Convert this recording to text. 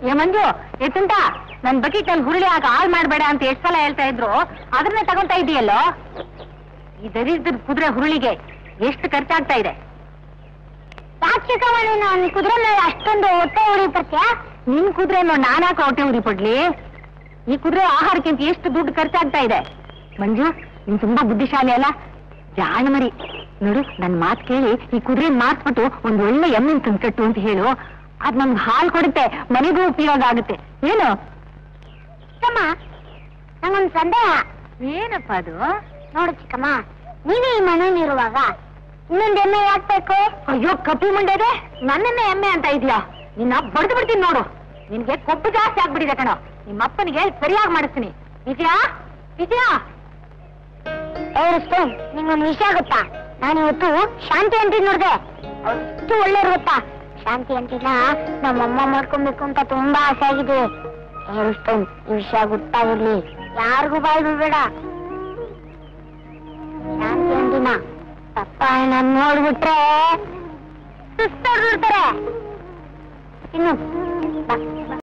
ಏ ಮಂಜು ಎತ್ತುಂಟ ನನ್ ಬಕೆಟ್ ಅಲ್ಲಿ ಹುರುಳಿ ಹಾಕಿ ಹಾಳು ಮಾಡ್ಬೇಡ ಅಂತ ಎಷ್ಟ್ ಸಲ ಹೇಳ್ತಾ ಇದ್ರು ಅದನ್ನೇ ತಗೊಂತಾ ಇದೆಯಲ್ಲೋ ಈ ದರಿದ್ರ ಕುದುರೆ ಹುರುಳಿಗೆ ಎಷ್ಟು ಖರ್ಚಾಗ್ತಾ ಇದೆ ಚಿಕ್ಕಮ್ಮ ನೀನು ಕುದುರೆ ಮೇಲೆ ಅಷ್ಟೊಂದು ಹೊಟ್ಟೆ ಉರಿ ಬರ್ತೀಯ ನಿನ್ ಕುದುರೆ ನಾನಾಕ ಹೊಟ್ಟೆ ಉರಿ ಪಡ್ಲಿ ಈ ಕುದುರೆ ಆಹಾರಕ್ಕಿಂತ ಎಷ್ಟು ದುಡ್ಡು ಖರ್ಚಾಗ್ತಾ ಇದೆ ಮಂಜು ನೀನ್ ತುಂಬಾ ಬುದ್ಧಿಶಾಲಿ ಅಲ್ಲ ಜಾಣ ಮರಿ ನೋಡು ನನ್ ಮಾತ್ ಕೇಳಿ ಈ ಕುದುರೆ ಮಾರ್ಸ್ಬಿಟ್ಟು ಒಂದ್ ಒಳ್ಳೆ ಎಮ್ಮಿನ ತಂದ್ಕಟ್ಟು ಅಂತ ಹೇಳು ಅದ್ ನಮ್ಗೆ ಹಾಲು ಕೊಡುತ್ತೆ ಮನೆಗೂ ಉಪಯೋಗ ಆಗುತ್ತೆ ಏನು ಚಿಕ್ಕಮ್ಮ ನಂಗೊಂದು ಸಂದೇಹ ಏನಪ್ಪ ಅದು ನೋಡು ಚಿಕ್ಕಮ್ಮ ನೀವೇ ಈ ಮನೇಲಿರುವಾಗ ಇನ್ನೊಂದು ಎಮ್ಮೆ ಯಾಕ್ಬೇಕು ಅಯ್ಯೋ ಕಪ್ಪಿ ಮುಂಡೆದೆ ನನ್ನನ್ನೇ ಎಮ್ಮೆ ಅಂತ ಇದೀಯಾ ನಿನ್ನ ಬಡ್ದು ಬಿಡ್ತೀನಿ ನೋಡು ನಿನ್ಗೆ ಕೊಬ್ಬು ಜಾಸ್ತಿ ಆಗ್ಬಿಟ್ಟಿದೆ ಕಣೋ ನಿಮ್ಮ ಅಪ್ಪನಿಗೆ ಸರಿಯಾಗಿ ಮಾಡಿಸ್ತೀನಿ ವಿಜಯ ವಿಜಯ ಏರಿಸ್ತು ನಿಂಗೊಂದು ವಿಷಯ ಗೊತ್ತಾ ನಾನು ಇವತ್ತು ಶಾಂತಿ ಅಂಟಿ ನೋಡ್ದೆ ಅವ್ಳು ಎಷ್ಟು ಒಳ್ಳೆಯವ್ರು ಗೊತ್ತಾ ಶಾಂತಿ ಅಂಟಿನ ನಮ್ಮಮ್ಮ ಮಾಡ್ಕೊಬೇಕು ಅಂತ ತುಂಬಾ ಆಸೆ ಆಗಿದೆ ಏರಿಸ್ತು ಈ ವಿಷಯ ಗೊತ್ತಾಗಿರ್ಲಿ ಯಾರಿಗೂ ಬಾಯ್ ಬಿಡ್ಬೇಡ ಶಾಂತಿ ಅಂಟಿನ ಪಪ್ಪ ನನ್ನ ನೋಡ್ಬಿಟ್ರೆ ಸುಸ್ತಾಗ್ಬಿಡ್ತಾರೆ ಇನ್ನು ಬಾ, ಬಾ.